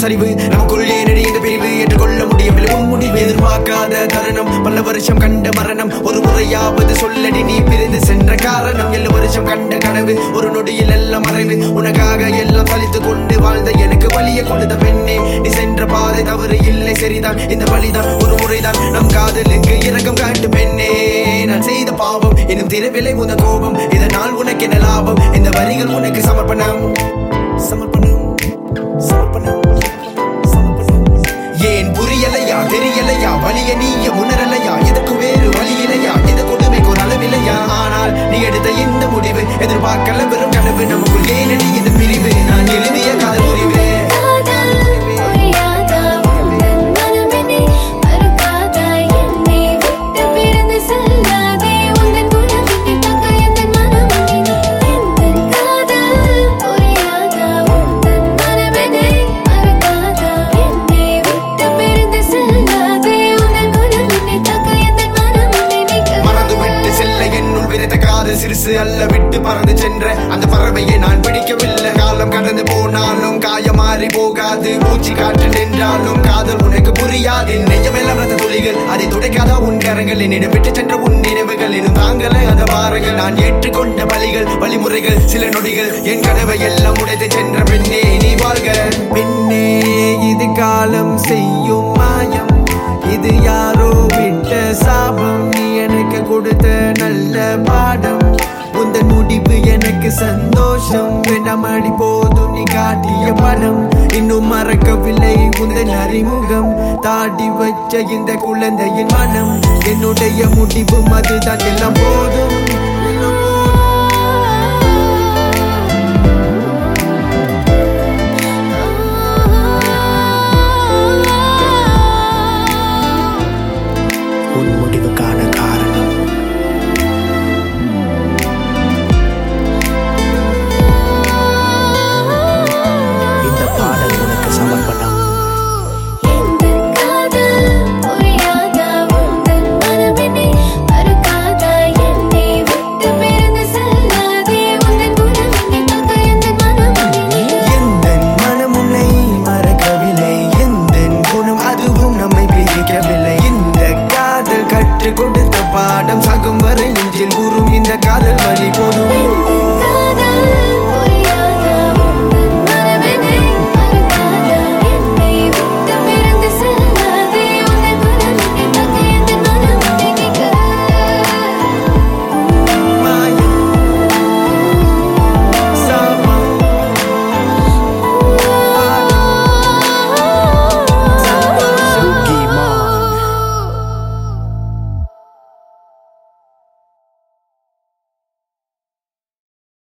சரிவு நமக்குள் ஏனடி இந்த பிரிவு ஏற்றுக்கொள்ள முடியவில்லை உன் முடிவு எதிர்பார்க்காத தருணம் பல வருஷம் கண்ட மரணம் ஒரு முறையாவது சொல்லடி நீ பிரிந்து சென்ற காரணம் ஏழு வருஷம் கண்ட கனவு ஒரு நொடியில் எல்லாம் மறைவு உனக்காக எல்லாம் சலித்து கொண்டு வாழ்ந்த எனக்கு வழியை கொடுத்த பெண்ணே நீ சென்ற பாதை தவறு இல்லை சரிதான் இந்த வழிதான் ஒரு முறைதான் நம் காதலுக்கு இரக்கம் காட்டு பெண்ணே நான் செய்த பாவம் இன்னும் திருவிலை உன கோபம் இதனால் உனக்கு என்ன லாபம் இந்த வரிகள் உனக்கு சமர்ப்பணம் சமர்ப்பணம் சமர்ப்பணம் சமர்ப்பணம் ஏன் புரியலையா தெரியலையா வலிய நீய உணரலையா இதற்கு வேறு வழி இல்லையா இந்த கொடுமைக்கு ஒரு அளவில்லையா ஆனால் நீ எடுத்த இந்த முடிவு எதிர்பார்க்கல வெறும் கனவு நமக்குள் ஏனடி இந்த பிரிவு நான் எழுதிய காதல் முறிவு காதல் புரியாதா உந்தன் மனமெனே மறுக்காதா என்னை விட்டு பிரிந்து செல்லாதே உந்தன் குணமெனே தங்க எந்தன் மனமெனே எந்தன் காதல் புரியாதா உந்தன் மனமெனே மறுக்காதா என்னை விட்டு பிரிந்து செல்லாதே உந்தன் குணமெனே தங்க எந்தன் மனமெனே மறந்து விட்டு செல்ல என்னுள் விதைத்த காதல் சிறுசு அல்ல விட்டு பறந்து சென்ற அந்த பறவையை நான் பிடிக்கவில்லை காலம் கடந்து போனாலும் காயம் மாறி போகாது மூச்சு காற்று நின்றாலும் காதல் உனக்கு புரியாது நெஞ்சமெல்லாம் ரத்த துளிகள் அதை துடைக்காத உன் கரங்கள் என்னிடம் விட்டு சென்ற உன் நினைவுகள் எனும் தாங்கல அந்த பாறைகள் நான் ஏற்றுக்கொண்ட வழிகள் வழிமுறைகள் சில நொடிகள் என் கனவை எல்லாம் உடைத்து சென்ற பெண்ணே நீ வாழ்க பெண்ணே இது காலம் செய்யும் மாயம் இது யாரோ விட்ட சாபம் நீ எனக்கு கொடுத்த நல்ல பாடம் உந்தன் முடிவு எனக்கு சந்தோஷம் வேண்டாமடி போதும் நீ காட்டிய படம் இன்னும் மறக்கவில்லை உந்தன் அறிமுகம் தாடி வச்ச இந்த குழந்தையின் மனம் என்னுடைய முடிவும் அதுதான் எல்லாம் போதும் எல்லாம் போதும். உன் முடிவுக்கான காரணம் இந்த பாடல் உனக்கு சமர்ப்பணம் எந்தன் காதல் புரியாதா உந்தன் மனமெனே மறுக்காதா என்னை விட்டு பிரிந்து செல்லாதே உந்தன் குணமெனே தங்க எந்தன் மனமெனே எந்தன் மனம் உன்னை மறக்கவில்லை எந்தன் குணம் அதுவும் நம்மை பிரிக்கவில்லை இந்த காதல் கற்றுக் கொடுத்த பாடம் சாகும் வரை நெஞ்சில் கூறும் இந்த காதல்